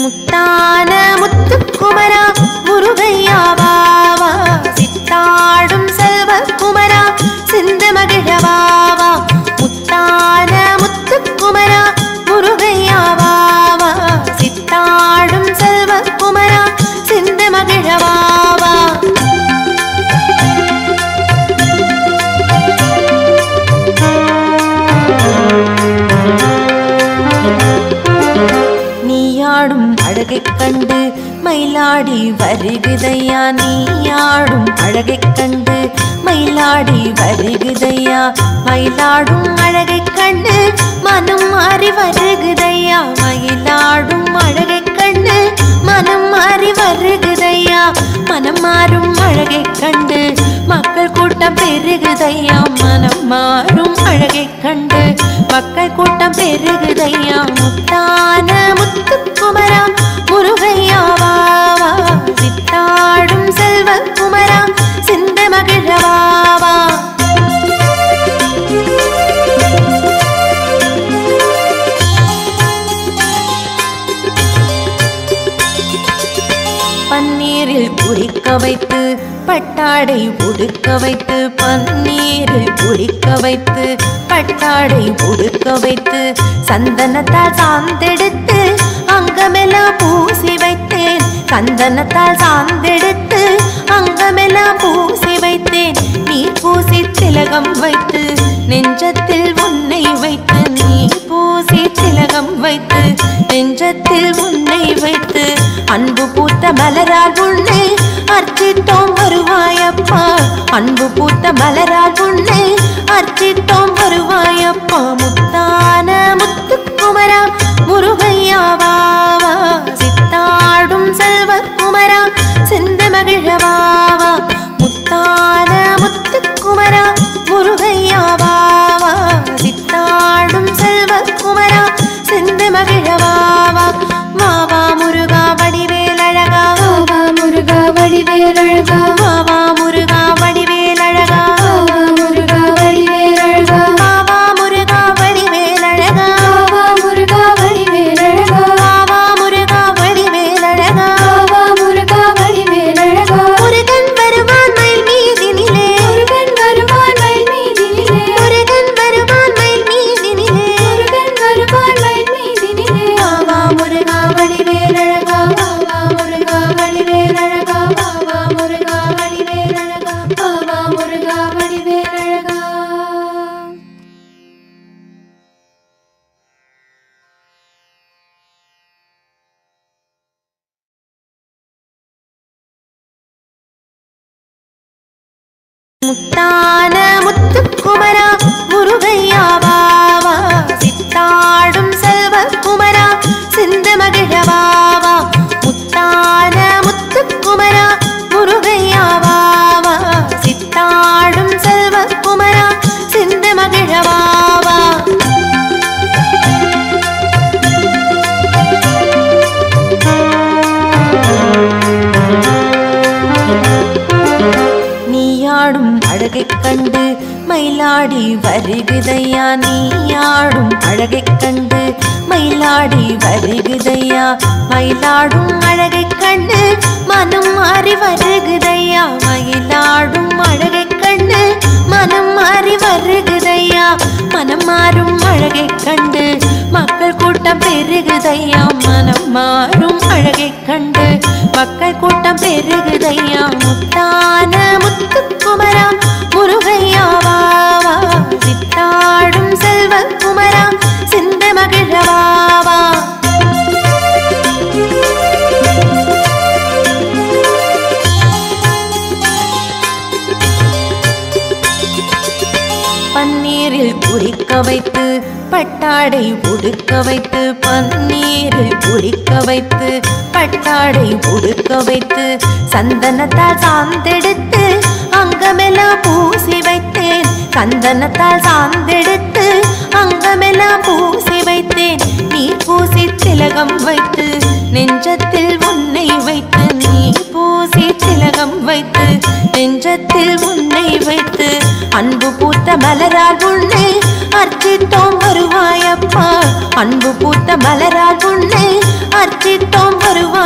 முத்தான முத்துக்குமரா முருகையா வாவா சித்தாடும் செல்வ குமரா சிந்து மகிழவாவா முத்தான முத்துக்குமரா முருகையா வாவா சித்தாடும் செல்வ குமரா சிந்து மகிழவாவா நீயாடும் அழகைக் கண்டு மயிலாடி வருகுதையா நீயாடும் அழகைக் கண்டு மயிலாடி வருகுதையா மயிலாடும் அழகைக் கண்டு மனம் மாறி வருகுதையா மயிலாடும் அழகைக் கண்டு மனம் மாறி வருகுதையா மனம் மாறும் அழகைக் கண்டு மக்கள் கூட்டம் பெருகுதையா மனம் மாறும் அழகைக் கண்டு மக்கள் கூட்டம் பெருகுதையா முத்தான முத்துக்குமரா முருகையா வாவா சித்தாடும் செல்வ குமரா சிந்த மகிழவாவா பன்னீரில் குடிக்க வைத்து பட்டாடை உடுக்க வைத்து பன்னீரில் குடிக்க வைத்து பட்டாடை உடுக்க வைத்து சந்தனத்தால் சாந்தெடுத்து அங்கமெல்லாம் பூசி வைத்தேன் சந்தனத்தால் சாந்தெடுத்து அங்கமெல்லாம் பூசி வைத்தேன் நீ பூசி திலகம் வைத்து நெஞ்சத்தில் உன்னை வைத்து நீ பூசி திலகம் வைத்து நெஞ்சத்தில் உன்னை வைத்து அன்பு பூத்த மலரால் உன்னை அர்ச்சித்தோம் வருவாயப்பா அன்பு பூத்த மலரால் உன்னை அர்ச்சித்தோம் வருவாயப்பா முத்தான முத்துக்குமரா முருகையா வாவா சித்தாடும் செல்வ குமரா சிந்த மகிழவாவா முத்தான முத்துக்குமரா முருகையா வாவா சித்தாடும் செல்வ குமரா சிந்த மகிழவாவா வாவா முருகா வடிவேலழகா வாவா முருகா வடிவேலழகா வாவா முருகா வடிவேலழகா வாவா முருகா வடிவேலழகா வாவா முருகா வடிவேலழகா வாவா முருகா வடிவேலழகா வாவா முருகா வடிவேலழகா வாவா முருகா வடிவேலழகா முருகன் வருவான் மயில் மீதினிலே முருகன் வருவான் மயில் மீதினிலே முருகன் வருவான் மயில் மீதினிலே முருகன் வருவான் மயில் மீதினிலே வாவா முருகா வடிவேலழகா வாவா முருகா வடிவேலழகா வாவா முருகா வடிவேலழகா வாவா முருகா வடிவேலழகா முத்தான முத்துக்குமரா முருகையா வாவா சித்தாடும் செல்வ குமரா சிந்து மகிழவாவா முத்தான முத்துக்குமரா முருகையா வாவா சித்தாடும் செல்வ குமரா சிந்து மகிழவாவா நீயாடும் அழகைக் கண்டு மயிலாடி வருகுதையா நீயாடும் அழகைக் கண்டு மயிலாடி வருகுதையா மயிலாடும் அழகைக் கண்டு மனம் மாறி வருகுதையா மயிலாடும் அழகைக் கண்டு மனம் மாறி வருகுதையா மனம் மாறும் அழகைக் கண்டு மக்கள் கூட்டம் பெருகுதையா மனம் மாறும் அழகைக் கண்டு மக்கள் கூட்டம் பெருகுதையா முத்தான முத்துக்குமரா முருகையா வாவா சித்தாடும் செல்வ குமரா சிந்த மகிழவாவா பன்னீரில் குடிக்க வைத்து பட்டாடை உடுக்க வைத்து பன்னீரில் குடிக்க வைத்து பட்டாடை உடுக்க வைத்து சந்தனத்தால் சாந்தெடுத்து அங்கமெல்லாம் பூசி வைத்தேன் சந்தனத்தால் சாந்தெடுத்து அங்கமெல்லாம் பூசி வைத்தேன் நீ பூசி திலகம் வைத்து நெஞ்சத்தில் உன்னை வைத்து நீ பூசி திலகம் வைத்து நெஞ்சத்தில் உன்னை வைத்து அன்பு பூத்த மலரால் உன்னை அர்ச்சித்தோம் வருவாயப்பா அன்பு பூத்த மலரால் உன்னை அர்ச்சித்தோம் வருவாய்